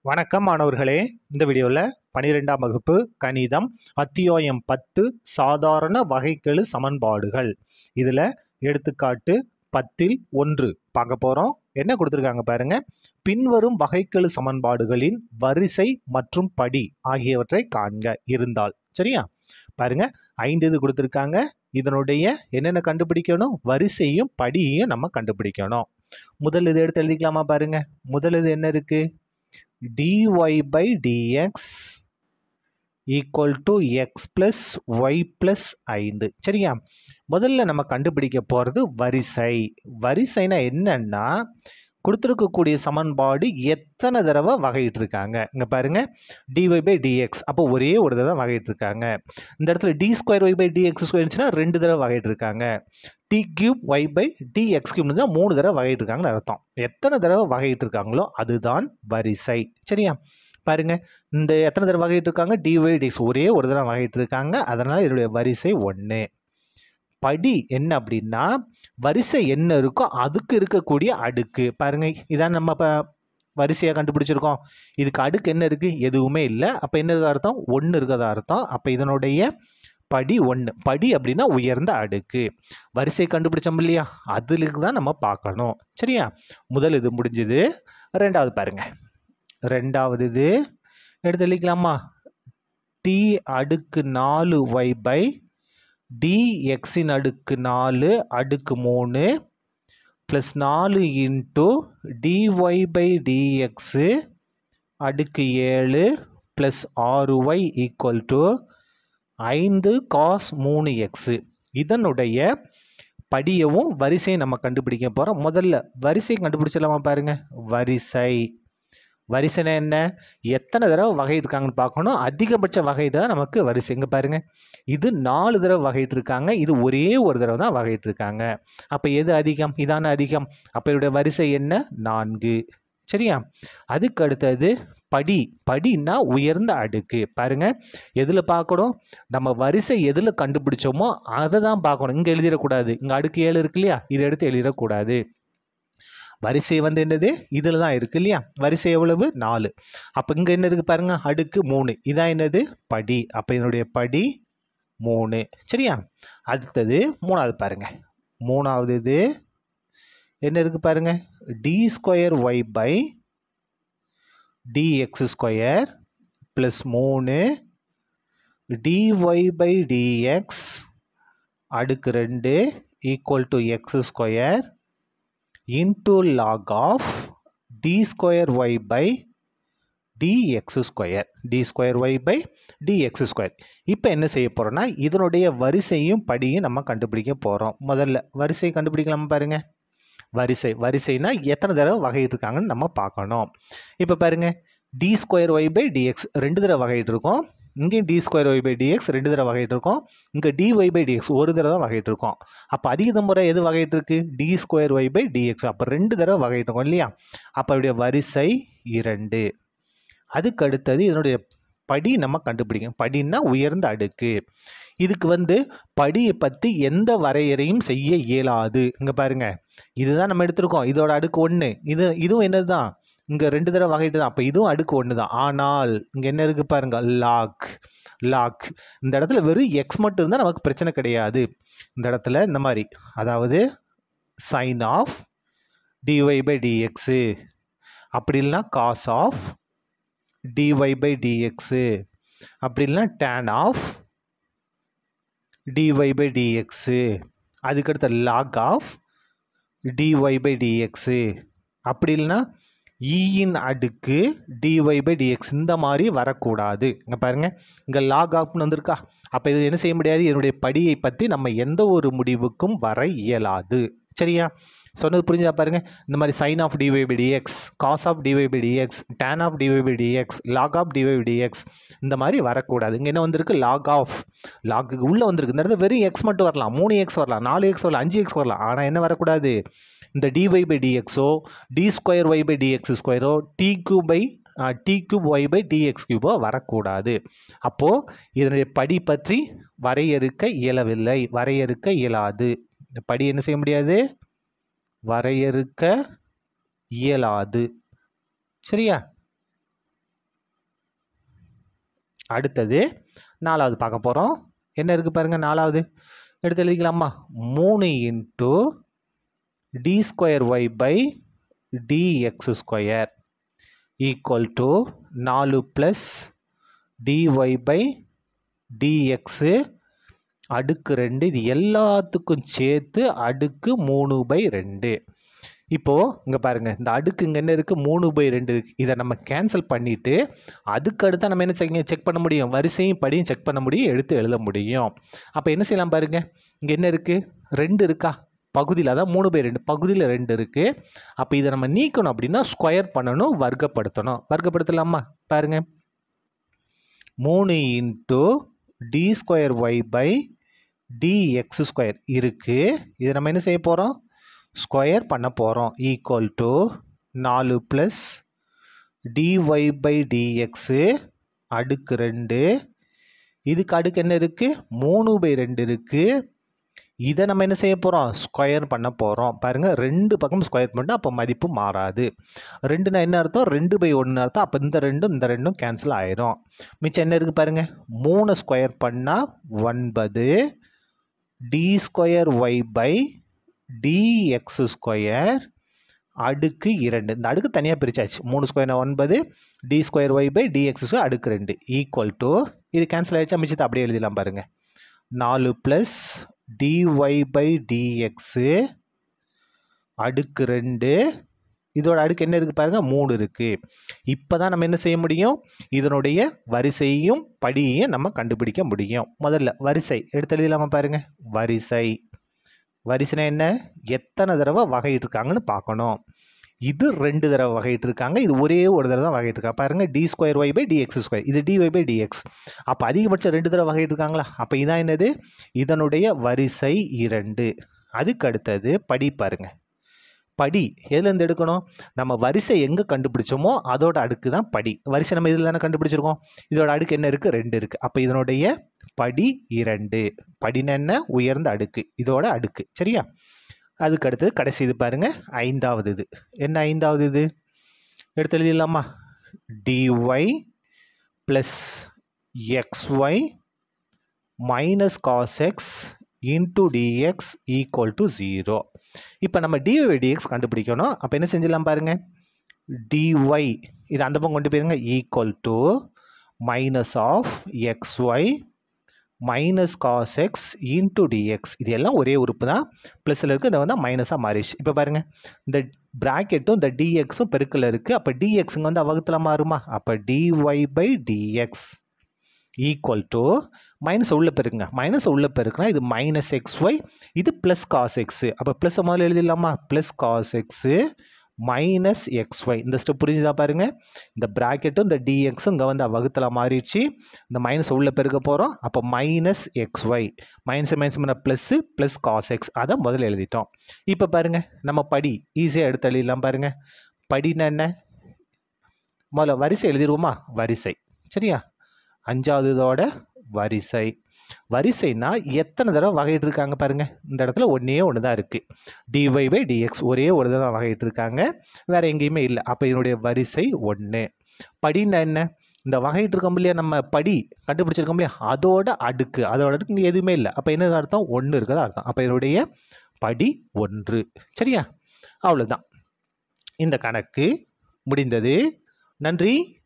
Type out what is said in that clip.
வணக்கம் மாணவர்களே இந்த வீடியோவில் பனிரெண்டாம் வகுப்பு கணிதம் அத்தியாயம் பத்து சாதாரண வகைக்கெழு சமன்பாடுகள் இதில் எடுத்துக்காட்டு பத்தில் ஒன்று பார்க்க போகிறோம் என்ன கொடுத்துருக்காங்க பாருங்க பின்வரும் வகைக்கெழு சமன்பாடுகளின் வரிசை மற்றும் படி ஆகியவற்றை காண்க இருந்தால் சரியா பாருங்க ஐந்து இது கொடுத்துருக்காங்க இதனுடைய என்னென்ன கண்டுபிடிக்கணும் வரிசையும் படியையும் நம்ம கண்டுபிடிக்கணும் முதல் இது எடுத்து எழுதிக்கலாமா பாருங்க முதல் இது என்ன இருக்கு dy by dx equal to x plus y plus ஐந்து சரியா முதல்ல நம்ம கண்டுபிடிக்க போகிறது வரிசை வரிசைனா என்னன்னா கொடுத்துருக்கக்கூடிய சமன்பாடு எத்தனை தடவை வகையிட்டிருக்காங்க இங்கே பாருங்க dy by dx அப்போ ஒரே ஒரு தடவை வகையிட்டிருக்காங்க இந்த இடத்துல D square Y by DX square இருந்துச்சுன்னா ரெண்டு தடவை வகையிட்டிருக்காங்க D cube Y by DX கியூப்னு தான் மூணு தடவை வகையிட்டிருக்காங்கன்னு அர்த்தம் எத்தனை தடவை வகையிட்டிருக்காங்களோ அதுதான் வரிசை சரியா பாருங்க இந்த எத்தனை தடவை வகையிட்டிருக்காங்க டிஒய் டிஎக்ஸ் ஒரே ஒரு தடவை வகையிட்டிருக்காங்க அதனால் இதனுடைய வரிசை ஒன்று படி என்ன அப்படின்னா வரிசை என்ன இருக்கோ அதுக்கு இருக்கக்கூடிய அடுக்கு பாருங்க இதான் நம்ம இப்போ வரிசையாக கண்டுபிடிச்சிருக்கோம் இதுக்கு அடுக்கு என்ன இருக்குது எதுவுமே இல்லை அப்போ என்ன இருக்க அர்த்தம் ஒன்று இருக்கிறதா அர்த்தம் அப்போ இதனுடைய படி ஒன்று படி அப்படின்னா உயர்ந்த அடுக்கு வரிசை கண்டுபிடிச்சோம் இல்லையா அதுக்கு தான் நம்ம பார்க்கணும் சரியா முதல் இது முடிஞ்சுது ரெண்டாவது பாருங்க ரெண்டாவது இது எடுத்து எழுதிக்கலாமா டி அடுக்கு நாலு ஒய் பை டி எக்ஸின் அடுக்கு நாலு அடுக்கு மூணு ப்ளஸ் நாலு இன்ட்டு டிஒய் பை டிஎக்ஸு அடுக்கு ஏழு ப்ளஸ் ஆறு ஒய் ஈக்குவல் டு ஐந்து காஸ் மூணு எக்ஸு இதனுடைய படியவும் வரிசையை நம்ம கண்டுபிடிக்க போகிறோம் முதல்ல வரிசை கண்டுபிடிச்சிடலாமா பாருங்க வரிசை வரிசைனா என்ன எத்தனை தடவை வகை இருக்காங்கன்னு பார்க்கணும் அதிகபட்ச வகை தான் நமக்கு வரிசை இங்கே பாருங்க இது நாலு தடவை வகைட்டு இருக்காங்க இது ஒரே ஒரு தடவை தான் வகைட்டு இருக்காங்க அப்போ எது அதிகம் இதான அதிகம் அப்போ இதோடைய வரிசை என்ன நான்கு சரியா அதுக்கு அடுத்தது படி படின்னா உயர்ந்த அடுக்கு பாருங்க எதில் பார்க்கணும் நம்ம வரிசை எதில் கண்டுபிடிச்சோமோ அதை தான் பார்க்கணும் இங்கே எழுதிடக்கூடாது இங்கே அடுக்கு ஏழு இருக்கு இல்லையா இதை எடுத்து எழுதிடக்கூடாது வரிசை வந்து என்னது இதில் தான் இருக்குது இல்லையா வரிசை எவ்வளவு நாலு அப்போ இங்கே என்ன இருக்குது பாருங்க அடுக்கு மூணு இதான் என்னது படி அப்போ இதனுடைய படி மூணு சரியா அடுத்தது மூணாவது பாருங்க மூணாவது இது என்ன இருக்குது பாருங்க D square Y by DX square plus மூணு டிஒய் பை டிஎக்ஸ் அடுக்கு ரெண்டு equal to X square into log of D square Y by DX square D square Y by DX square இப்போ என்ன செய்ய போகிறோம்னா இதனுடைய வரிசையும் படியும் நம்ம கண்டுபிடிக்க போகிறோம் முதல்ல வரிசை கண்டுபிடிக்கலாமா பாருங்க வரிசை வரிசைனா எத்தனை தடவை வகையிட்டிருக்காங்கன்னு நம்ம பார்க்கணும் இப்போ பாருங்க D square Y by DX ரெண்டு தடவை வகையிட்டிருக்கோம் இங்கேயும் D square Y by DX ரெண்டு தடவை வகையிட்டிருக்கோம் இங்கே டி ஒய் பை டிஎக்ஸ் ஒரு தடவை வகையிட்டிருக்கோம் அப்போ அதிக முறை எது வகையிட்டிருக்கு D square Y by DX அப்போ ரெண்டு தடவை வகையிட்டிருக்கோம் இல்லையா அப்போ இதனுடைய வரிசை இரண்டு அதுக்கு அடுத்தது இதனுடைய படி நம்ம கண்டுபிடிக்கணும் படின்னா உயர்ந்த அடுக்கு இதுக்கு வந்து படியை பற்றி எந்த வரையறையும் செய்ய இயலாது இங்கே பாருங்க இதுதான் நம்ம எடுத்திருக்கோம் இதோட அடுக்கு ஒன்று இது இதுவும் என்னது தான் இங்கே ரெண்டு தடவை வகைட்டு தான் அப்போ இதுவும் அடுக்கு ஒன்று தான் ஆனால் இங்கே என்ன இருக்குது பாருங்க லாக் லாக் இந்த இடத்துல வெறும் எக்ஸ் மட்டும் இருந்தால் நமக்கு பிரச்சனை கிடையாது இந்த இடத்துல இந்த மாதிரி அதாவது sine of DY by DX அப்படி இல்லைனா cos of DY by DX அப்படி இல்லைனா tan of DY by DX அதுக்கடுத்த log of DY by DX அப்படி இல்லைனா இயின் அடுக்கு டிஒய் பை டிஎக்ஸ் இந்த மாதிரி வரக்கூடாது இங்கே பாருங்கள் இங்கே லாக் ஆஃப்னு வந்திருக்கா அப்போ இது என்ன செய்ய முடியாது இதனுடைய படியை பற்றி நம்ம எந்த ஒரு முடிவுக்கும் வர இயலாது சரியா சொன்னது புரிஞ்சா பாருங்க இந்த மாதிரி sine of DY by DX cos of DY by DX tan of DY by DX log of DY by DX இந்த மாதிரி வரக்கூடாது இங்கே என்ன வந்திருக்கு லாக் ஆஃப் லாக்குக்கு உள்ளே வந்திருக்கு இந்த இடத்துல வெறும் எக்ஸ் மட்டும் வரலாம் மூணு எக்ஸ் வரலாம் நாலு எக்ஸ் வரலாம் அஞ்சு எக்ஸ் வரலாம் ஆனால் என்ன வரக்கூடாது இந்த டிஒய் பை டிஎக்ஸோ D square Y by DX ஸ்கொயரோ D cue by D cube Y by DX கியூபோ வரக்கூடாது அப்போது இதனுடைய படி பற்றி வரையறுக்க இயலவில்லை வரையறுக்க இயலாது இந்த படி என்ன செய்ய முடியாது வரையறுக்க இயலாது சரியா அடுத்தது நாலாவது பார்க்க போகிறோம் என்ன இருக்குது பாருங்கள் நாலாவது எடுத்து எழுதிக்கலாமா மூணு into D square Y by DX square equal to நாலு ப்ளஸ் டிஒய் பை டிஎக்ஸு அடுக்கு ரெண்டு இது எல்லாத்துக்கும் சேர்த்து அடுக்கு மூணு பை ரெண்டு இப்போது இங்கே பாருங்கள் இந்த அடுக்கு இங்கே என்ன இருக்குது மூணு பை ரெண்டு இருக்குது இதை நம்ம கேன்சல் பண்ணிவிட்டு அதுக்கு அடுத்து நம்ம என்ன செக் செக் பண்ண முடியும் வரிசையும் படியும் செக் பண்ண முடியும் எடுத்து எழுத முடியும் அப்போ என்ன செய்யலாம் பாருங்கள் இங்கே என்ன இருக்குது ரெண்டு இருக்கா பகுதியில் அதான் மூணு பை ரெண்டு பகுதியில் ரெண்டு இருக்குது அப்போ இதை நம்ம நீக்கணும் அப்படின்னா ஸ்கொயர் பண்ணணும் வர்க்கப்படுத்தணும் வர்க்கப்படுத்தலாமா பாருங்கள் மூணு into D square Y by DX square இருக்குது இதை நம்ம என்ன செய்ய போகிறோம் ஸ்கொயர் பண்ண போகிறோம் ஈக்குவல் டு நாலு ப்ளஸ் டிஒய் பை டிஎக்ஸு அடுக்கு ரெண்டு இதுக்கு அடுக்கு என்ன இருக்குது மூணு பை ரெண்டு இருக்குது இதை நம்ம என்ன செய்ய போகிறோம் ஸ்கொயர் பண்ண போகிறோம் பாருங்கள் ரெண்டு பக்கம் ஸ்கொயர் பண்ணிட்டு அப்போ மதிப்பு மாறாது ரெண்டுனா என்ன அர்த்தம் ரெண்டு பை ஒன்று அர்த்தம் அப்போ இந்த ரெண்டும் இந்த ரெண்டும் கேன்சல் ஆயிரும் மிச்சம் என்ன இருக்குது பாருங்கள் மூணு ஸ்கொயர் பண்ணால் ஒன்பது D square Y by DX square அடுக்கு இரண்டு இந்த அடுக்கு தனியாக பிரிச்சாச்சு மூணு ஸ்கொயர்னா ஒன்பது D square Y by DX square அடுக்கு ரெண்டு ஈக்குவல் டு இது கேன்சல் ஆகிடுச்சா மிச்சத்தை அப்படியே எழுதிடலாம் பாருங்கள் நாலு ப்ளஸ் டிஒய் பை டிஎக்ஸு அடுக்கு ரெண்டு இதோட அடுக்கு என்ன இருக்குது பாருங்கள் மூணு இருக்குது இப்போ தான் நம்ம என்ன செய்ய முடியும் இதனுடைய வரிசையும் படியையும் நம்ம கண்டுபிடிக்க முடியும் முதல்ல வரிசை எடுத்து எழுதலாமா பாருங்கள் வரிசை வரிசைனா என்ன எத்தனை தடவை வகையிட்டிருக்காங்கன்னு பார்க்கணும் இது ரெண்டு தடவை வகையிட்டிருக்காங்க இது ஒரே ஒரு தடவை தான் வகையிட்டிருக்காங்க பாருங்கள் D square Y by DX square இது டி ஒய் பை டிஎக்ஸ் அப்போ அதிகபட்சம் ரெண்டு தடவை வகையிட்டிருக்காங்களா அப்போ இதான் என்னது இதனுடைய வரிசை இரண்டு அதுக்கு அடுத்தது படி பாருங்க படி எதுலேருந்து எடுக்கணும் நம்ம வரிசை எங்கே கண்டுபிடிச்சோமோ அதோட அடுக்கு தான் படி வரிசை நம்ம இதில் தானே கண்டுபிடிச்சிருக்கோம் இதோட அடுக்கு என்ன இருக்குது ரெண்டு இருக்குது அப்போ இதனுடைய படி இரண்டு படின என்ன உயர்ந்த அடுக்கு இதோட அடுக்கு சரியா அதுக்கு அடுத்தது கடைசி இது பாருங்க ஐந்தாவது இது என்ன ஐந்தாவது இது எடுத்து எழுதிடலாமா DY plus XY minus cos X into DX equal to zero இப்போ நம்ம டிஒய் டிஎக்ஸ் கண்டுபிடிக்கணும் அப்போ என்ன செஞ்சிடலாம் பாருங்கள் டிஒய் இது அந்த பக்கம் கொண்டு போயிருங்க equal to minus of XY minus cos X into DX இது எல்லாம் ஒரே உறுப்பு தான் ப்ளஸில் இருக்குது இதை வந்து மைனஸாக மாறிடுச்சு இப்போ பாருங்கள் இந்த ப்ராக்கெட்டும் இந்த டிஎக்ஸும் பெருக்கில் இருக்குது அப்போ டிஎக்ஸுங்க வந்து அவகத்தில் மாறுமா அப்போ DY by DX equal to minus உள்ள பெருக்குங்க மைனஸ் உள்ள பெருக்குனா இது மைனஸ் எக்ஸ் ஒய் இது ப்ளஸ் காஸ் எக்ஸு அப்போ ப்ளஸ் முதல்ல எழுதிடலாமா plus cos X minus X Y இந்த ஸ்டெப் புரிஞ்சுதா பாருங்கள் இந்த ப்ராக்கெட்டும் இந்த டிஎக்ஸும் இங்கே வந்து வகுத்தில் மாறிடுச்சு இந்த மைனஸ் உள்ள பெருக்க போகிறோம் அப்போ minus X Y minus minus பண்ண ப்ளஸ்ஸு ப்ளஸ் காஸ் எக்ஸ் அதை முதல்ல எழுதிட்டோம் இப்போ பாருங்கள் நம்ம படி ஈஸியாக எடுத்து எழுதிடலாம் பாருங்கள் படினா என்ன முதல்ல வரிசை எழுதிடுவோமா வரிசை சரியா அஞ்சாவது இதோட வரிசை வரிசைனா எத்தனை தடவை வகையிட்டு இருக்காங்க பாருங்கள் இந்த இடத்துல ஒன்றே ஒன்று தான் இருக்குது டிஒய் பை டிஎக்ஸ் ஒரே ஒரு தான் வகையிட்டு இருக்காங்க வேறு எங்கேயுமே இல்லை அப்போ இதனுடைய வரிசை ஒன்று படின்னா என்ன இந்த வகையிட்டு இருக்கோம் இல்லையா நம்ம படி கண்டுபிடிச்சிருக்கோம் இல்லையா அதோட அடுக்கு அதோட அடுக்கு இங்கே எதுவுமே இல்லை அப்போ என்ன அர்த்தம் ஒன்று இருக்கதா அர்த்தம் அப்போ இதனுடைய படி ஒன்று சரியா அவ்வளோதான் இந்த கணக்கு முடிந்தது நன்றி